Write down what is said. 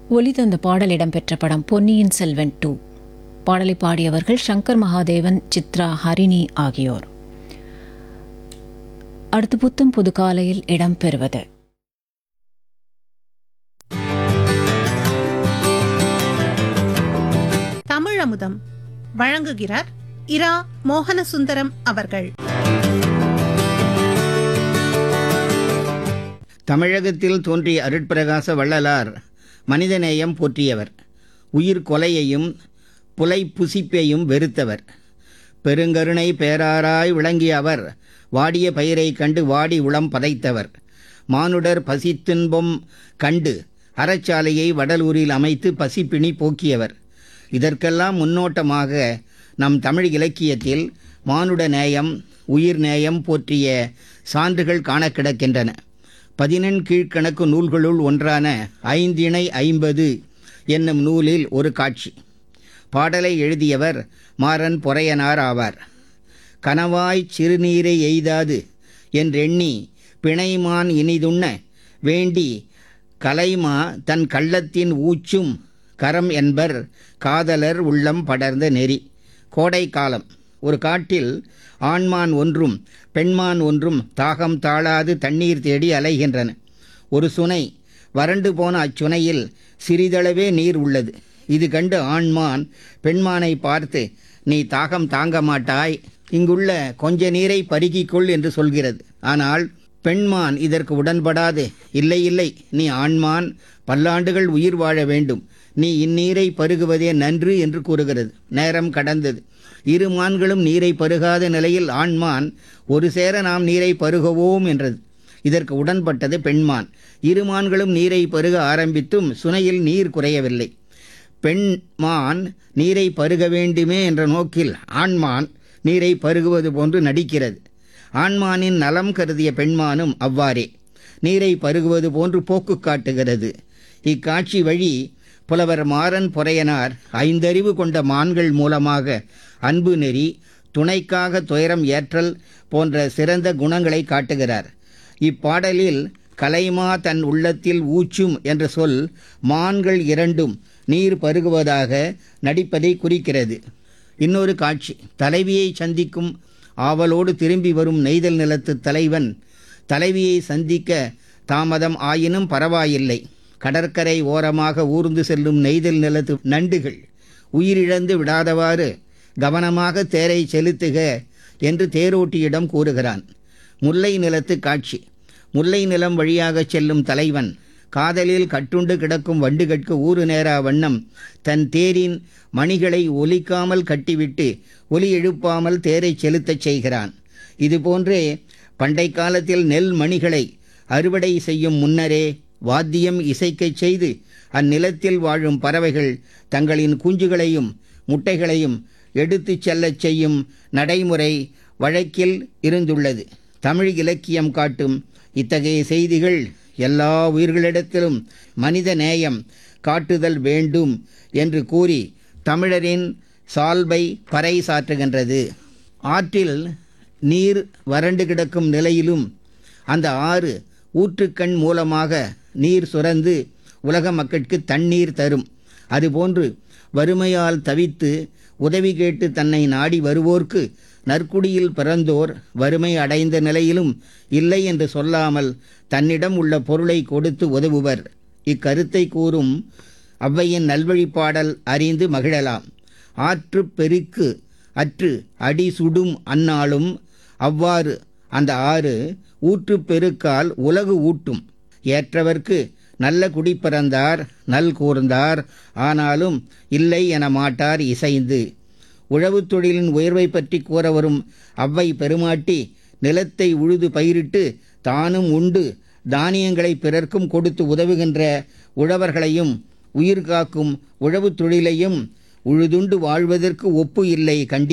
ஒலி தந்த பாடல் இடம்பெற்ற படம் பொன்னியின் செல்வன் டூ பாடலை பாடியவர்கள் சங்கர் மகாதேவன் சித்ரா ஹரிணி ஆகியோர் அடுத்து புத்தம் புது காலையில் இடம்பெறுவது தமிழமுதம் வழங்குகிறார் இரா மோகனசுந்தரம் அவர்கள் தமிழகத்தில் தோன்றிய அருட்பிரகாச வள்ளலார் மனிதநேயம் போற்றியவர் உயிர் கொலையையும் புலை புசிப்பையும் வெறுத்தவர் பெருங்கருணை பேராராய் விளங்கிய அவர் வாடிய பயிரை கண்டு வாடி உளம் பதைத்தவர் மானுடர் பசித்துன்பம் கண்டு அறச்சாலையை வடலூரில் அமைத்து பசிப்பிணி போக்கியவர் இதற்கெல்லாம் முன்னோட்டமாக நம் தமிழ் இலக்கியத்தில் மானுட நேயம் உயிர் நேயம் போற்றிய சான்றுகள் காண கிடக்கின்றன பதினெண் கீழ்க்கணக்கு நூல்களுள் ஒன்றான ஐந்திணை ஐம்பது என்னும் நூலில் ஒரு காட்சி பாடலை எழுதியவர் மாறன் பொறையனார் ஆவார் கனவாய் சிறுநீரை எய்தாது என்றெண்ணி பிணைமான் இனிதுண்ண வேண்டி கலைமா தன் கள்ளத்தின் ஊச்சும் கரம் என்பர் காதலர் உள்ளம் படர்ந்த நெறி கோடை காலம் ஒரு காட்டில் ஆண்மான் ஒன்றும் பெண்மான் ஒன்றும் தாகம் தாழாது தண்ணீர் தேடி அலைகின்றன ஒரு சுனை வறண்டு போன அச்சுனையில் சிறிதளவே நீர் உள்ளது இது கண்டு ஆண்மான் பெண்மானை பார்த்து நீ தாகம் தாங்க மாட்டாய் இங்குள்ள கொஞ்ச நீரை பருகிக்கொள் என்று சொல்கிறது ஆனால் பெண்மான் இதற்கு உடன்படாது இல்லை இல்லை நீ ஆண்மான் பல்லாண்டுகள் உயிர் வாழ வேண்டும் நீ இந்நீரை பருகுவதே நன்று என்று கூறுகிறது நேரம் கடந்தது இரு மான்களும் நீரை பருகாத நிலையில் ஆண்மான் ஒரு சேர நாம் நீரை பருகுவோம் என்றது இதற்கு உடன்பட்டது பெண்மான் இரு மான்களும் நீரை பருக ஆரம்பித்தும் சுனையில் நீர் குறையவில்லை பெண்மான் நீரை பருக வேண்டுமே என்ற நோக்கில் ஆண்மான் நீரை பருகுவது போன்று நடிக்கிறது ஆண்மானின் நலம் கருதிய பெண்மானும் அவ்வாறே நீரை பருகுவது போன்று போக்கு காட்டுகிறது இக்காட்சி வழி புலவர் மாறன் பொறையனார் ஐந்தறிவு கொண்ட மான்கள் மூலமாக அன்பு நெறி துணைக்காக துயரம் ஏற்றல் போன்ற சிறந்த குணங்களை காட்டுகிறார் இப்பாடலில் கலைமா தன் உள்ளத்தில் ஊச்சும் என்ற சொல் மான்கள் இரண்டும் நீர் பருகுவதாக நடிப்பதை குறிக்கிறது இன்னொரு காட்சி தலைவியை சந்திக்கும் ஆவலோடு திரும்பி வரும் நெய்தல் நிலத்து தலைவன் தலைவியை சந்திக்க தாமதம் ஆயினும் பரவாயில்லை கடற்கரை ஓரமாக ஊர்ந்து செல்லும் நெய்தல் நிலத்து நண்டுகள் உயிரிழந்து விடாதவாறு கவனமாக தேரை செலுத்துக என்று தேரோட்டியிடம் கூறுகிறான் முல்லை நிலத்து காட்சி முல்லை நிலம் வழியாக செல்லும் தலைவன் காதலில் கட்டுண்டு கிடக்கும் வண்டுகட்கு ஊறு நேரா வண்ணம் தன் தேரின் மணிகளை ஒலிக்காமல் கட்டிவிட்டு ஒலி எழுப்பாமல் தேரை செலுத்தச் செய்கிறான் இதுபோன்றே பண்டை காலத்தில் நெல் மணிகளை அறுவடை செய்யும் முன்னரே வாத்தியம் இசைக்கச் செய்து அந்நிலத்தில் வாழும் பறவைகள் தங்களின் குஞ்சுகளையும் முட்டைகளையும் எடுத்துச் செல்லச் செய்யும் நடைமுறை வழக்கில் இருந்துள்ளது தமிழ் இலக்கியம் காட்டும் இத்தகைய செய்திகள் எல்லா உயிர்களிடத்திலும் மனித நேயம் காட்டுதல் வேண்டும் என்று கூறி தமிழரின் சால்பை பறை சாற்றுகின்றது ஆற்றில் நீர் வறண்டு கிடக்கும் நிலையிலும் அந்த ஆறு ஊற்றுக்கண் மூலமாக நீர் சுரந்து உலக மக்களுக்கு தண்ணீர் தரும் அதுபோன்று வறுமையால் தவித்து உதவி கேட்டு தன்னை நாடி வருவோர்க்கு நற்குடியில் பிறந்தோர் வறுமை அடைந்த நிலையிலும் இல்லை என்று சொல்லாமல் தன்னிடம் உள்ள பொருளை கொடுத்து உதவுவர் இக்கருத்தை கூறும் அவ்வையின் நல்வழிப்பாடல் அறிந்து மகிழலாம் ஆற்று பெருக்கு அற்று அடி சுடும் அந்நாளும் அவ்வாறு அந்த ஆறு ஊற்று பெருக்கால் உலகு ஊட்டும் ஏற்றவர்க்கு நல்ல குடி பிறந்தார் நல் கூர்ந்தார் ஆனாலும் இல்லை என மாட்டார் இசைந்து உழவுத் தொழிலின் உயர்வை பற்றி கூற வரும் அவ்வை பெருமாட்டி நிலத்தை உழுது பயிரிட்டு தானும் உண்டு தானியங்களை பிறர்க்கும் கொடுத்து உதவுகின்ற உழவர்களையும் உயிர் காக்கும் உழவுத் தொழிலையும் உழுதுண்டு வாழ்வதற்கு ஒப்பு இல்லை கண்டி